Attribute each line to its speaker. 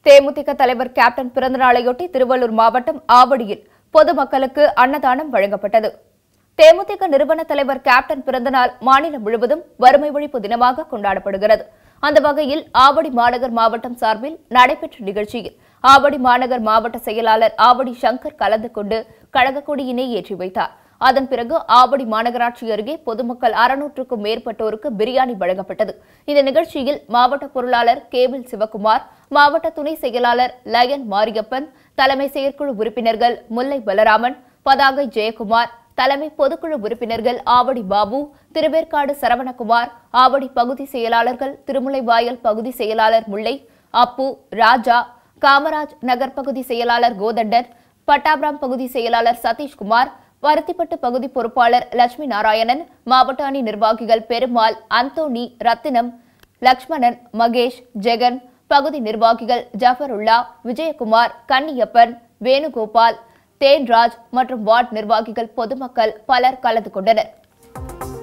Speaker 1: தேமுதிக தலைவர் கேப்டன் பிறந்தநாளையொட்டி திருவள்ளூர் மாவட்டம் ஆவடியில் பொதுமக்களுக்கு அன்னதானம் வழங்கப்பட்டது தேமுதிக நிறுவன தலைவர் கேப்டன் பிறந்தநாள் மாநிலம் முழுவதும் வறுமை ஒழிப்பு தினமாக கொண்டாடப்படுகிறது அந்த வகையில் ஆவடி மாநகர் மாவட்டம் சார்பில் நடைபெற்ற நிகழ்ச்சியில் ஆவடி மாநகர் மாவட்ட செயலாளர் ஆவடி சங்கர் கலந்து கொண்டு கழக கொடியினை ஏற்றி வைத்தார் அதன் பிறகு ஆவடி மாநகராட்சி அருகே பொதுமக்கள் அறுநூற்றுக்கும் மேற்பட்டோருக்கு பிரியாணி வழங்கப்பட்டது இந்த நிகழ்ச்சியில் மாவட்ட பொருளாளர் கேபிள் சிவகுமார் மாவட்ட துணை செயலாளர் லயன் மாரியப்பன் தலைமை செயற்குழு உறுப்பினர்கள் முல்லை பலராமன் பதாகை ஜெயக்குமார் தலைமை பொதுக்குழு உறுப்பினர்கள் ஆவடி பாபு திருவேற்காடு சரவணகுமார் ஆவடி பகுதி செயலாளர்கள் திருமுலைவாயல் பகுதி செயலாளர் முல்லை அப்பு ராஜா காமராஜ் நகர் பகுதி செயலாளர் கோதண்டன் பட்டாபுரம் பகுதி செயலாளர் சதீஷ்குமார் பருத்திப்பட்டு பகுதி பொறுப்பாளர் லட்சுமி நாராயணன் மாவட்ட அணி நிர்வாகிகள் பெருமாள் அந்தோணி ரத்தினம் லக்ஷ்மணன் மகேஷ் ஜெகன் பகுதி நிர்வாகிகள் ஜஃபருல்லா விஜயகுமார் கன்னியப்பன் வேணுகோபால் தேன்ராஜ் மற்றும் வார்டு நிர்வாகிகள் பொதுமக்கள் பலர் கலந்து கொண்டனர்